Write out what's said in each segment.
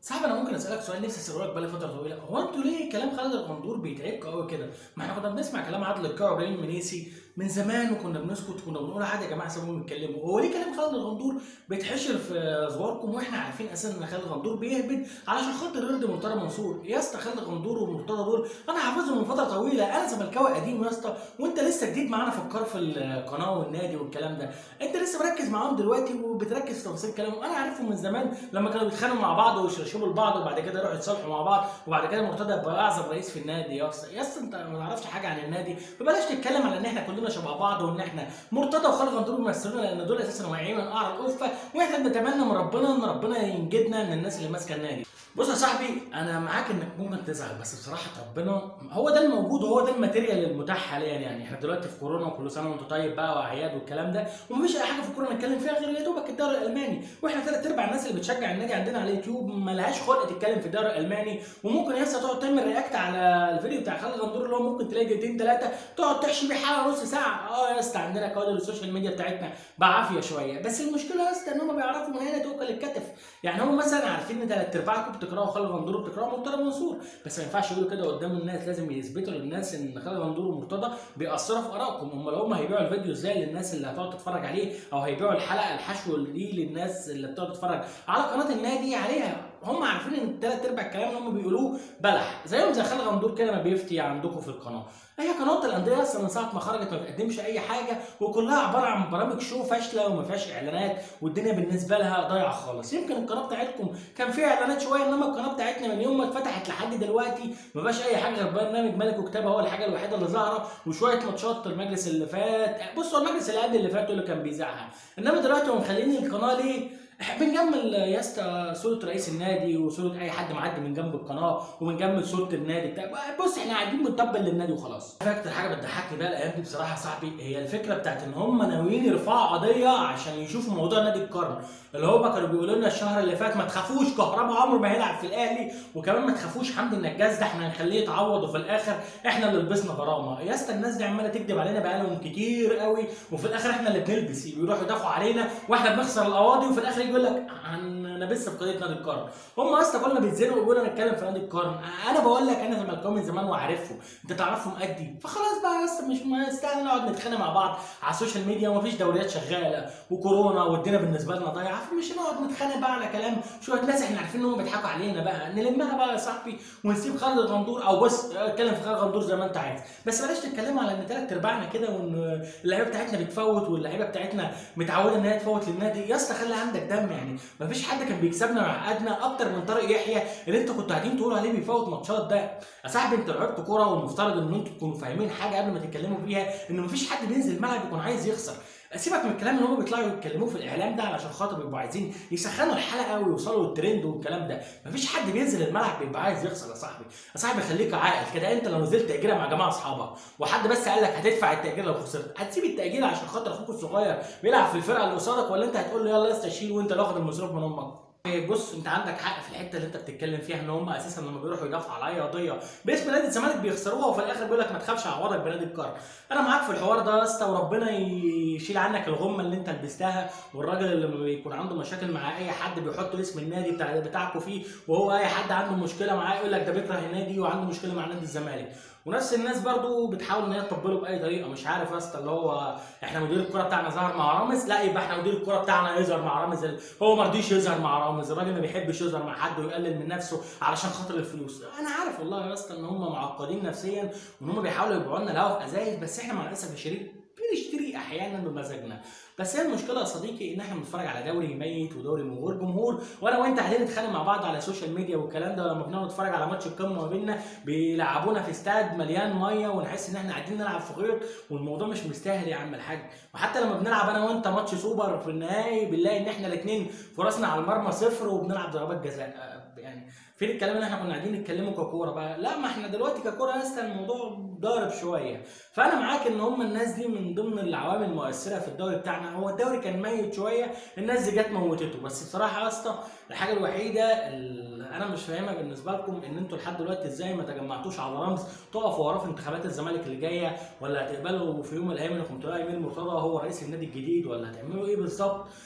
صاحبي انا ممكن اسالك سؤال نفسي اساله لك بقالي فتره طويله هو انتوا ليه كلام خالد الغندور بيتعبكم قوي كده ما احنا كنا بنسمع كلام عادل القيعي وابراهيم المنيسي من زمان وكنا بنسكت وكنا بنقول عادي يا جماعه سيبهم يتكلموا هو ليه كلام خالد الغندور بيتحشر في زواركم واحنا عارفين اساسا ان خالد الغندور بيهبد علشان خاطر يرضي مرتضى منصور يا اسطى خالد الغندور ومرتضى دول انا حافظهم من فتره طويله انا زملكاوي قديم يا اسطى وانت لسه جديد معانا في الكار في القناه والنادي والكلام ده انت لسه مركز معاهم دلوقتي وبتركز في تفاصيل كلامهم انا عارفهم من زمان لما كانوا بيتخانقوا مع بعض ويشرشبوا لبعض وبعد كده يروحوا يتصالحوا مع بعض وبعد كده مرتضى يبقى اعظم رئيس في النادي يا اسطى يا اسطى انت ما تعرفش حاجه عن النادي فبلاش تتكلم على ان احنا كلنا شبه بعض وان احنا مرتضى وخالد غندور بيمثلونا لان دول اساسا واقعين من قعر القفه واحنا بنتمنى من ربنا ان ربنا ينجدنا من الناس اللي ماسكه النادي بص يا صاحبي انا معاك انك ممكن تزعل بس بصراحه ربنا هو ده الموجود وهو ده الماتيريال المتاح حاليا يعني احنا دلوقتي في كورونا وكل سنه وانت طيب بقى واعياد والكلام ده ومفيش اي حاجه في الكورونا نتكلم فيها غير يا دوبك الدوري الالماني واحنا ثلاث ارباع الناس اللي بتشجع النادي عندنا على اليوتيوب ملهاش خلق تتكلم في الدوري الالماني وممكن لسه تقعد تعمل رياكت على الفيديو بتاع خالد غندور اللي هو ممكن تلاقي دقيقتين ثلاثه تقعد تحشي بيه حلقه نص ساعه اه يا اسطى عندنا كوادر السوشيال ميديا بتاعتنا بعافيه شويه بس المشكله يا اسطى ان هم بيعرفوا من هنا توكل الكتف يعني هم مثلا عارفين ان ثلاث ارباعكم بتكرهوا خالد غندور وبتكرهوا مرتضى منصور بس ما ينفعش يقولوا كده قدام الناس لازم يثبتوا للناس ان خالد غندور ومرتضى بيأثروا في ارائكم هم لو هم هيبيعوا الفيديو ازاي للناس اللي هتقعد تتفرج عليه او هيبيعوا الحلقه الحشو دي للناس اللي بتقعد تتفرج على قناه النادي عليها هم عارفين ان ثلاث ارباع الكلام اللي هم بيقولوه بلح زيهم زي خالد غندور كده ما بيفتي عندكم في القناه هي قناه الانديه اصلا من ساعه ما خرجت ما بتقدمش اي حاجه وكلها عباره عن برامج شو فاشله وما فيهاش اعلانات والدنيا بالنسبه لها ضايعه خالص يمكن القناه بتاعتكم كان فيها اعلانات شويه انما القناه بتاعتنا من يوم ما اتفتحت لحد دلوقتي ما بقاش اي حاجه غير برنامج ملك وكتابه هو الحاجه الوحيده اللي ظاهره وشويه ماتشات المجلس اللي فات بصوا المجلس اللي قبل اللي فات اللي كان بيذاعها انما دلوقتي هم مخليني القناه ليه بنجمل يا اسطى صوره رئيس النادي وصوره اي حد معدي من جنب القناه وبنجمل صوره النادي بتاع بص احنا قاعدين بنطبل للنادي وخلاص اكتر حاجه بتضحكني بقى الايام دي بصراحه يا صاحبي هي الفكره بتاعت ان هم ناويين يرفعوا قضيه عشان يشوفوا موضوع نادي القرن اللي هم كانوا بيقولوا لنا الشهر اللي فات ما تخافوش كهربا عمره ما هيلعب في الاهلي وكمان ما تخافوش حمدي النجاز ده احنا هنخليه يتعوض وفي الاخر احنا اللي لبسنا غرامه يا اسطى الناس دي عماله تكذب علينا بقالهم كتير قوي وفي الاخر احنا اللي بنلبس بيروحوا يدافعوا علينا واحنا بنخسر القواضي وفي الاخر يقول لك هنلبسها في قضيه نادي القرن هم اصلا كل ما بيتزنقوا يقولوا نتكلم في نادي القرن انا بقول لك انا زملكاوي من زمان وعارفهم انت تعرفهم قدي فخلاص بقى يا اسطى مش مستاهل نقعد نتخانق مع بعض على السوشيال ميديا ومفيش دوريات شغاله وكورونا والدنيا بالنسبه لنا ضايعه فمش هنقعد نتخانق بقى على كلام شويه ناس احنا عارفين ان هم بيضحكوا علينا بقى نلمها بقى يا صاحبي ونسيب خالد الغندور او بص اتكلم في خالد الغندور زي ما انت عايز بس بلاش تتكلموا على ان ثلاث ارباعنا كده وان اللعيبه بتاعتنا بتفوت واللعيبه بتاعتنا متعوده ان هي تفوت للنادي يا اسطى خلي عندك دم يعني مفيش حد كان بيكسبنا ويعقدنا اكتر من طارق يحيى اللي انتوا كنتوا قاعدين تقولوا عليه بيفوت ماتشات ده يا صاحبي انتوا لعبتوا كوره والمفترض ان انتوا تكونوا فاهمين حاجه قبل ما تتكلموا فيها ان مفيش حد بينزل الملعب يكون عايز يخسر سيبك من الكلام اللي هم بيطلعوا يتكلموه في الاعلام ده علشان خاطر بيبقوا عايزين يسخنوا الحلقه ويوصلوا للترند والكلام ده مفيش حد بينزل الملعب بيبقى عايز يخسر يا صاحبي يا صاحبي خليك عاقل كده انت لو نزلت تاجيره مع جماعه اصحابك وحد بس قال لك هتدفع التاجير لو خسرت هتسيب التاجير عشان خاطر اخوك الصغير بيلعب في الفرقه اللي قصادك ولا انت هتقول له يلا يا اسطى شيل وانت اللي واخد المصروف من امك بص انت عندك حق في الحته اللي انت بتتكلم فيها ان هم اساسا لما بيروحوا يدافعوا على اي قضيه باسم نادي الزمالك بيخسروها وفي الاخر بيقول لك ما تخافش اعوضك بنادي القرن انا معاك في الحوار ده يا اسطى وربنا يشيل عنك الغمه اللي انت لبستها والراجل اللي لما بيكون عنده مشاكل مع اي حد بيحط اسم النادي بتاع بتاعكم فيه وهو اي حد عنده مشكله معاه يقول لك ده بيكره النادي وعنده مشكله مع نادي الزمالك ونفس الناس برضو بتحاول ان هي تطبله باي طريقه مش عارف يا اسطى اللي هو احنا مدير الكوره بتاعنا ظهر مع رامز لا يبقى احنا مدير الكوره بتاعنا يظهر مع رامز هو ما رضيش يظهر مع رامز الراجل ما بيحبش يظهر مع حد ويقلل من نفسه علشان خاطر الفلوس انا عارف والله يا اسطى ان هم معقدين نفسيا وان هم بيحاولوا يبيعوا لنا الهوا في ازايز بس احنا مع الاسف الشديد بنشتري احيانا بمزاجنا بس هي المشكله يا صديقي ان احنا بنتفرج على دوري ميت ودوري من غير جمهور وانا وانت قاعدين نتخانق مع بعض على السوشيال ميديا والكلام ده ولما بنقعد نتفرج على ماتش القمه ما بيننا بيلعبونا في استاد مليان ميه ونحس ان احنا قاعدين نلعب في غيط والموضوع مش مستاهل يا عم الحاج وحتى لما بنلعب انا وانت ماتش سوبر في النهائي بنلاقي ان احنا الاثنين فرصنا على المرمى صفر وبنلعب ضربات جزاء يعني فين الكلام اللي احنا كنا قاعدين نتكلمه ككوره بقى لا ما احنا دلوقتي ككوره لسه الموضوع ضارب شويه فانا معاك ان هم الناس دي من ضمن العوامل المؤثره في الدوري بتاعنا هو الدوري كان ميت شويه الناس دي جت موتته بس بصراحه يا اسطى الحاجه الوحيده اللي انا مش فاهمها بالنسبه لكم ان انتوا لحد دلوقتي ازاي ما تجمعتوش على رمز تقفوا وراه في انتخابات الزمالك اللي جايه ولا هتقبلوا في يوم من الايام انكم تلاقوا امير مرتضى هو رئيس النادي الجديد ولا هتعملوا ايه بالظبط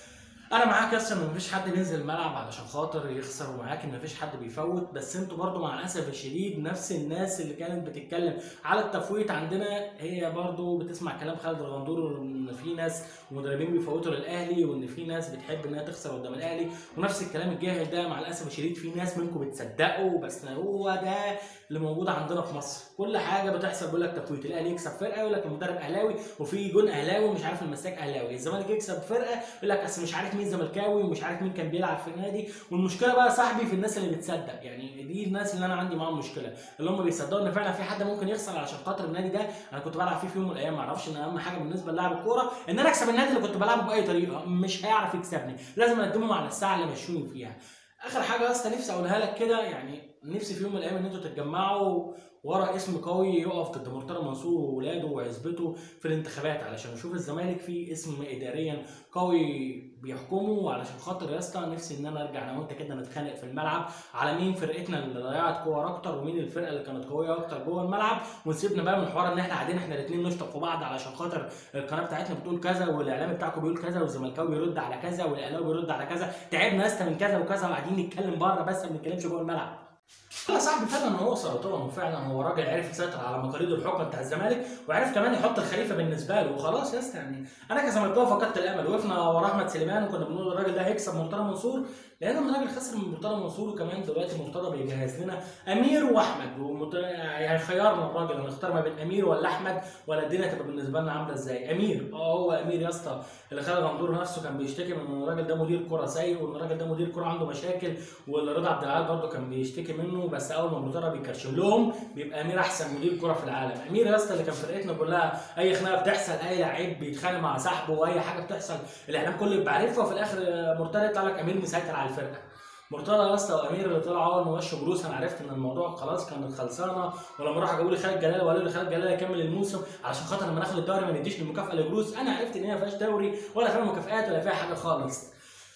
انا معاك يا اسطى ان مفيش حد بينزل الملعب علشان خاطر يخسر ومعاك ان مفيش حد بيفوت بس انتوا برضو مع الاسف الشديد نفس الناس اللي كانت بتتكلم على التفويت عندنا هي برضو بتسمع كلام خالد الغندور ان في ناس مدربين بيفوتوا للاهلي وان في ناس بتحب انها تخسر قدام الاهلي ونفس الكلام الجاهل ده مع الاسف الشديد في ناس منكم بتصدقوا بس هو ده اللي موجود عندنا في مصر كل حاجه بتحصل بيقول لك تفويت الاهلي يكسب فرقه يقول لك المدرب اهلاوي وفي جون اهلاوي مش عارف المساك اهلاوي الزمالك يكسب فرقه يقول لك اصل مش عارف مين زملكاوي ومش عارف مين كان بيلعب في النادي والمشكله بقى يا صاحبي في الناس اللي بتصدق يعني دي الناس اللي انا عندي معاهم مشكله اللي هم بيصدقوا ان فعلا في حد ممكن يخسر علشان خاطر النادي ده انا كنت بلعب فيه في يوم من الايام ما اعرفش ان اهم حاجه بالنسبه للاعب الكوره ان انا اكسب النادي اللي كنت بلعبه باي طريقه مش هيعرف يكسبني لازم اقدمه على الساعه اللي مشوني فيها اخر حاجه يا اسطى نفسي اقولها لك كده يعني نفسي في يوم من الايام ان انتوا تتجمعوا ورا اسم قوي يقف ضد مرتضى منصور وولاده وعزبته في الانتخابات علشان نشوف الزمالك فيه اسم اداريا قوي بيحكمه وعلشان خاطر يا اسطى نفسي ان انا ارجع انا وانت كده نتخانق في الملعب على مين فرقتنا اللي ضيعت كور اكتر ومين الفرقه اللي كانت قويه اكتر جوه الملعب ونسيبنا بقى من حوار ان احنا قاعدين احنا الاثنين نشطب في بعض علشان خاطر القناه بتاعتنا بتقول كذا والاعلام بتاعكم بيقول كذا والزملكاوي بيرد على كذا والاهلاوي بيرد على كذا تعبنا يا اسطى من كذا وكذا وقاعدين نتكلم بره بس ما بنتكلمش جوه الملعب لا صاحبي فعلا هو سرطان وفعلا هو راجل عرف يسيطر على مقاليد الحكم بتاع الزمالك وعرف كمان يحط الخليفه بالنسبه له وخلاص يا اسطى يعني انا كزملكاوي فقدت الامل وقفنا ورا احمد سليمان وكنا بنقول الراجل ده هيكسب مرتضى منصور لان الراجل خسر من مرتضى منصور وكمان دلوقتي مرتضى بيجهز لنا امير واحمد ومت... هيخيرنا الراجل هنختار ما بين امير ولا احمد ولا الدنيا تبقى بالنسبه لنا عامله ازاي امير اه هو امير يا اسطى اللي خالد غندور نفسه كان بيشتكي من ان الراجل ده مدير كره سيء وان الراجل ده مدير كره عنده مشاكل ورضا عبد العال برده كان بيشتكي منه بس اول ما مرتضى بيكرشم لهم بيبقى امير احسن مدير كره في العالم امير يا اسطى اللي كان فرقتنا كلها اي خناقه بتحصل اي لعيب بيتخانق مع صاحبه واي حاجه بتحصل الاعلام كله يبقى عارفها وفي الاخر مرتضى يطلع لك امير مسيطر على الفرقه مرتضى يا اسطى وامير اللي طلعوا اول ما مشوا جروس انا عرفت ان الموضوع خلاص كانت خلصانه ولما راحوا جابوا لي خالد جلاله وقالوا لي خالد جلاله يكمل الموسم عشان خاطر لما ناخد الدوري ما نديش المكافاه لجروس انا عرفت ان هي ما فيهاش دوري ولا فيها مكافآت ولا فيها حاجه خالص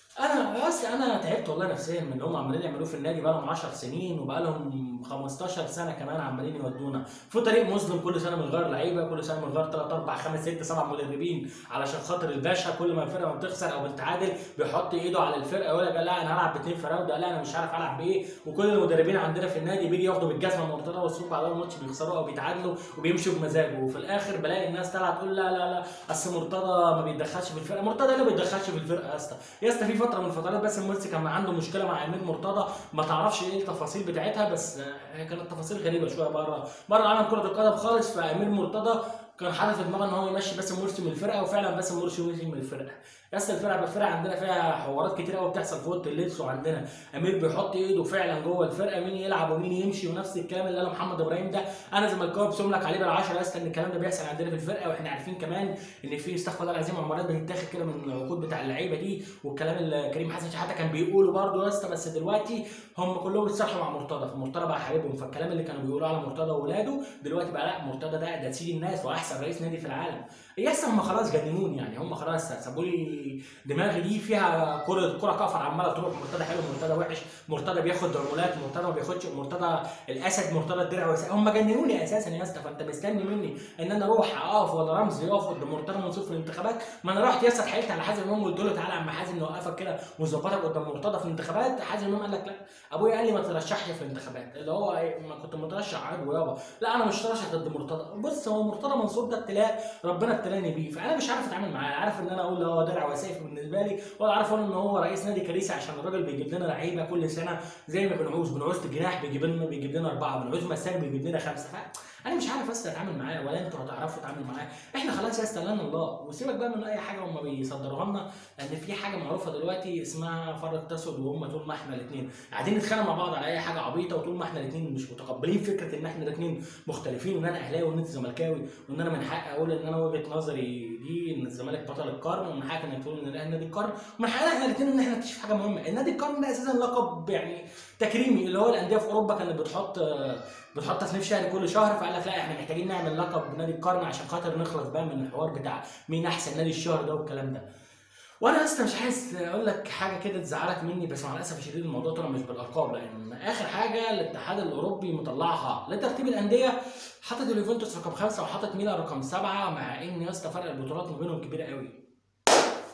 انا بس انا تعبت والله نفسيا من اللي هم عمالين يعملوه في النادي بقى لهم 10 سنين وبقى لهم 15 سنه كمان عمالين يودونا في طريق مظلم كل سنه بنغير لعيبه كل سنه بنغير 3 4 5 6 7 مدربين علشان خاطر الباشا كل ما الفرقه ما بتخسر او بتتعادل بيحط ايده على الفرقه يقول لك لا انا هلعب باثنين فراوده لا انا مش عارف العب بايه وكل المدربين عندنا في النادي بيجي ياخدوا بالجزمه مرتضى والسوق بعد اول ماتش بيخسروا او بيتعادلوا وبيمشوا بمزاجه وفي الاخر بلاقي الناس طالعه تقول لا لا لا اصل مرتضى ما بيتدخلش في الفرقه مرتضى اللي ما بيتدخلش في الفرقه يا اسطى يا اسطى في فتره من الفترات بس المرسي كان عنده مشكله مع امير مرتضى ما تعرفش ايه التفاصيل بتاعتها بس هي كانت تفاصيل غريبه شويه بره بره عالم كره القدم خالص فامير مرتضى كان حاطط في دماغه ان هو يمشي باسم مرسي من الفرقه وفعلا باسم مرسي مشي من الفرقه بس الفرقه الفرقه عندنا فيها حوارات كتير قوي بتحصل في اوضه اللبس وعندنا امير بيحط ايده فعلا جوه الفرقه مين يلعب ومين يمشي ونفس الكلام اللي قاله محمد ابراهيم ده انا زملكاوي بسم لك عليه بالعشره يا اسطى ان الكلام ده بيحصل عندنا في الفرقه واحنا عارفين كمان ان في استغفر الله العظيم عمارات بتتاخد كده من العقود بتاع اللعيبه دي والكلام اللي كريم حسن شحاته كان بيقوله برده يا اسطى بس دلوقتي هم كلهم اتصالحوا مع مرتضى فمرتضى بقى حبيبهم فالكلام اللي كانوا بيقولوه على مرتضى واولاده دلوقتي بقى لا مرتضى ده ده سيد الناس واحسن رئيس نادي في العالم يا اسطى هم خلاص جننوني يعني هم خلاص سابوا لي دماغي دي فيها كره كره كفر عماله تروح مرتضى حلو مرتضى وحش مرتضى بياخد عمولات مرتضى ما بياخدش مرتضى الاسد مرتضى الدرع هم جننوني اساسا يا اسطى فانت مستني مني ان انا اروح اقف ولا رمزي يقف قدام مرتضى منصور في الانتخابات ما انا رحت يا اسطى اتحايلت على حازم امام وقلت له تعالى يا عم حازم نوقفك كده ونظبطك قدام مرتضى في الانتخابات حازم امام قال لك لا ابويا قال لي ما ترشحش في الانتخابات اللي هو ما كنت مترشح عادي يابا لا انا مش ترشح ضد مرتضى بص هو مرتضى منصور ده ابتلاء ربنا ابتلاني بيه فانا مش عارف اتعامل معاه عارف ان انا اقول هو درع وسيف بالنسبه لي ولا عارف اقول ان هو رئيس نادي كارثي عشان الراجل بيجيب لنا لعيبه كل سنه زي ما بنعوز بنعوز الجناح بيجيب لنا بيجيب لنا اربعه بنعوز مساك بيجيب لنا خمسه انا مش عارف اصلا اتعامل معاه ولا انتوا هتعرفوا تتعاملوا معاه احنا خلاص يا استلنا الله وسيبك بقى من اي حاجه هم بيصدروها لنا لان في حاجه معروفه دلوقتي اسمها فرق تسد وهم طول ما احنا الاثنين قاعدين نتخانق مع بعض على اي حاجه عبيطه وطول ما احنا الاثنين مش متقبلين فكره ان احنا الاثنين مختلفين وان انا اهلاوي وان انت زملكاوي وان انا من حقي اقول ان انا وجهه نظري دي ان الزمالك بطل القرن ومن حقك انك تقول ان الاهلي نادي القرن ومن حقنا احنا الاثنين ان احنا نكتشف حاجه مهمه النادي القرن ده اساسا لقب يعني تكريمي اللي هو الانديه في اوروبا كانت بتحط بتحط تصنيف شهري كل شهر فقال لك لا احنا محتاجين نعمل لقب نادي القرن عشان خاطر نخلص بقى من الحوار بتاع مين احسن نادي الشهر ده والكلام ده وانا اصلا مش عايز اقول لك حاجه كده تزعلك مني بس مع الاسف الشديد الموضوع طلع مش بالارقام لان اخر حاجه الاتحاد الاوروبي مطلعها لترتيب الانديه حاطط اليوفنتوس رقم خمسه وحاطط ميلان رقم سبعه مع ان يا اسطى فرق البطولات ما بينهم كبيره قوي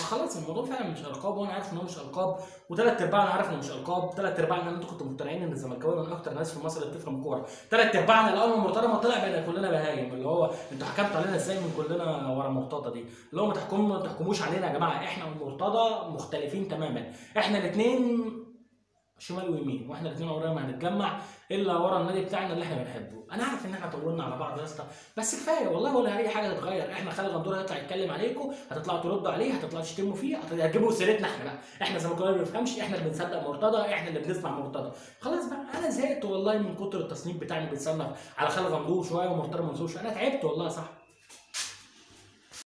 خلاص الموضوع فعلا مش القاب وانا عارف ان هو مش القاب وثلاث ارباعنا عارف انه مش القاب ثلاث ارباعنا انتوا كنتوا مقتنعين ان الزملكاويه من اكتر ناس في مصر اللي بتفهم كوره ثلاث ارباعنا الاول ما مرتضى ما طلع بقينا كلنا بهايم اللي هو انتوا حكمتوا علينا ازاي من كلنا ورا مرتضى دي اللي هو ما تحكم ما تحكموش علينا يا جماعه احنا ومرتضى مختلفين تماما احنا الاثنين شمال ويمين واحنا الاثنين عمرنا ما هنتجمع الا ورا النادي بتاعنا اللي احنا بنحبه انا عارف ان احنا طولنا على بعض يا اسطى بس كفايه والله ولا اي حاجه تتغير احنا خالد غندور هيطلع يتكلم عليكم هتطلعوا تردوا عليه هتطلعوا تشتموا فيه هت- هتجيبوا سيرتنا احنا بقى احنا زي ما كنا ما بنفهمش احنا اللي بنصدق مرتضى احنا اللي بنسمع مرتضى خلاص بقى انا زهقت والله من كتر التصنيف بتاعي اللي بيتصنف على خالد غندور شويه ومرتضى منصور شويه انا تعبت والله يا صاحبي